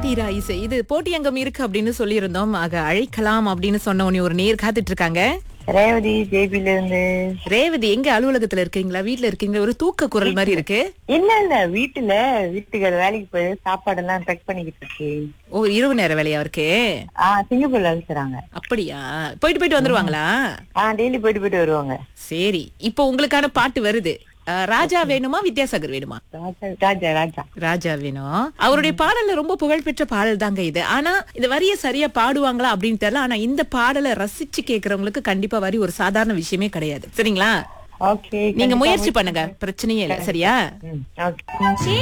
தீரா இசை இது போட்டி அங்கம் இருக்கு அப்படின்னு சொல்லியிருந்தோம் ஆக அழைக்கலாம் அப்படின்னு சொன்ன உடனே ஒரு நேர் காத்துட்டு இருக்காங்க ரேவதி ஜேபில இருந்து ரேவதி எங்க அலுவலகத்துல இருக்கீங்களா வீட்ல இருக்கீங்களா ஒரு தூக்க குரல் மாதிரி இருக்கு இல்ல இல்ல வீட்டுல வீட்டுக்கு வேலைக்கு போய் சாப்பாடு எல்லாம் பேக் பண்ணிக்கிட்டு இருக்கு ஓ இரவு நேர வேலையா இருக்கு ஆஹ் சிங்கப்பூர்ல அழைச்சுறாங்க அப்படியா போயிட்டு போயிட்டு வந்துருவாங்களா ஆஹ் டெய்லி போயிட்டு போயிட்டு வருவாங்க சரி இப்போ உங்களுக்கான பாட்டு வருது அஹ், ராஜா வேணுமா வித்யாசாகர் வேணுமா ராஜா ராஜா ராஜா ராஜா வேணும் அவருடைய பாடல்ல ரொம்ப புகழ்பெற்ற பாடல் தாங்க இது ஆனா இந்த வரிய சரியா பாடுவாங்களா அப்படின்னு தெரியல ஆனா இந்த பாடலை ரசிச்சு கேக்குறவங்களுக்கு கண்டிப்பா வரி ஒரு சாதாரண விஷயமே கிடையாது சரிங்களா ஓகே நீங்க முயற்சி பண்ணுங்க பிரச்சனையே இல்லை சரியா ஓகே